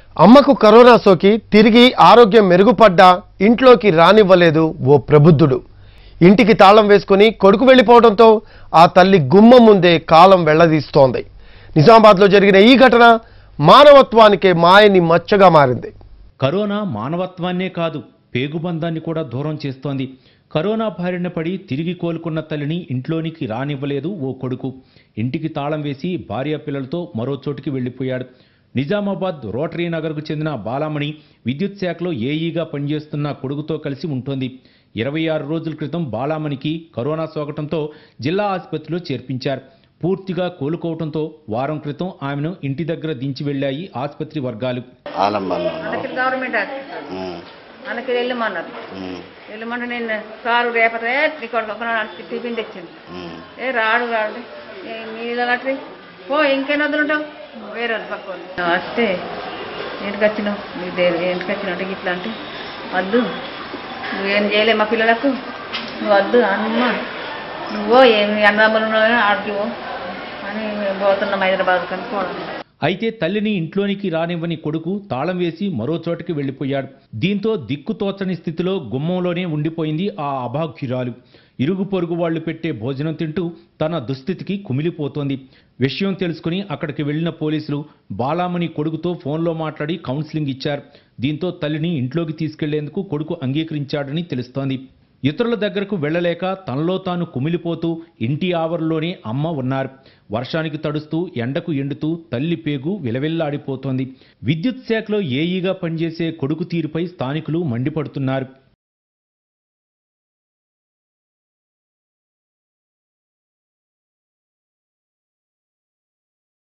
అమ్మకు కరోనా సోకి తిరిగి ఆరోగ్యం మెరుగుపడ్డా ఇంట్లోకి రానివ్వలేదు ఓ ప్రబుద్ధుడు ఇంటికి తాళం వేసుకుని కొడుకు వెళ్ళిపోవడంతో ఆ తల్లి గుమ్మం ముందే కాలం వెళ్లదీస్తోంది నిజామాబాద్లో జరిగిన ఈ ఘటన మానవత్వానికే మాయని మచ్చగా మారింది కరోనా మానవత్వాన్నే కాదు పేగుబంధాన్ని కూడా దూరం చేస్తోంది కరోనా బారిన పడి తిరిగి కోలుకున్న తల్లిని ఇంట్లోనికి రానివ్వలేదు ఓ కొడుకు ఇంటికి తాళం వేసి భార్య పిల్లలతో మరో చోటికి వెళ్లిపోయాడు నిజామాబాద్ రోటరీ నగర్కు చెందిన బాలామణి విద్యుత్ శాఖలో ఏఈగా పనిచేస్తున్న కొడుకుతో కలిసి ఉంటోంది ఇరవై ఆరు రోజుల క్రితం బాలామణికి కరోనా సోకటంతో జిల్లా ఆసుపత్రిలో చేర్పించారు పూర్తిగా కోలుకోవడంతో వారం క్రితం ఆమెను ఇంటి దగ్గర దించి వెళ్ళాయి ఆసుపత్రి వర్గాలు ఆలంబల్లో మనకి గవర్నమెంట్ హాస్పిటల్ మనకి వెళ్ళమన్నారు వెళ్ళమంటే నేను సారు రేపతే ఇక్కడ ఒక టిఫిన్ తెచ్చింది ఏ రాడు రాడు ఏ మీద కట్టి పో ఇంకేం వదులుంటావు వేరే వాళ్ళు పక్క వాళ్ళు. వస్తే ఇంటికి వచ్చినావు నీకు దేని ఇంటికి వచ్చినావు అంటే ఇట్లా అంటే వద్దు నువ్వేం చేయలే మా పిల్లలకు నువ్వు వద్దు అమ్మ నువ్వో ఏమి అన్నదమ్ములు ఉన్నాయో ఆడికి పో అని మేము పోతున్నాం హైదరాబాద్ కానీ పోవడం అయితే తల్లిని ఇంట్లోనికి రానివ్వని కొడుకు తాళం వేసి మరో చోటకి వెళ్లిపోయాడు దీంతో దిక్కుతోచని స్థితిలో గుమ్మంలోనే ఉండిపోయింది ఆ అభాగ్యురాలు ఇరుగు పొరుగు వాళ్లు పెట్టే భోజనం తింటూ తన దుస్థితికి కుమిలిపోతోంది విషయం తెలుసుకుని అక్కడికి వెళ్లిన పోలీసులు బాలామణి కొడుకుతో ఫోన్లో మాట్లాడి కౌన్సిలింగ్ ఇచ్చారు దీంతో తల్లిని ఇంట్లోకి తీసుకెళ్లేందుకు కొడుకు అంగీకరించాడని తెలుస్తోంది ఇతరుల దగ్గరకు వెళ్ళలేక తనలో తాను కుమిలిపోతూ ఇంటి ఆవరణలోనే అమ్మ ఉన్నారు వర్షానికి తడుస్తూ ఎండకు ఎండుతూ తల్లి పేగు విలవిల్లాడిపోతోంది విద్యుత్ శాఖలో ఏఈగా పనిచేసే కొడుకు తీరుపై స్థానికులు మండిపడుతున్నారు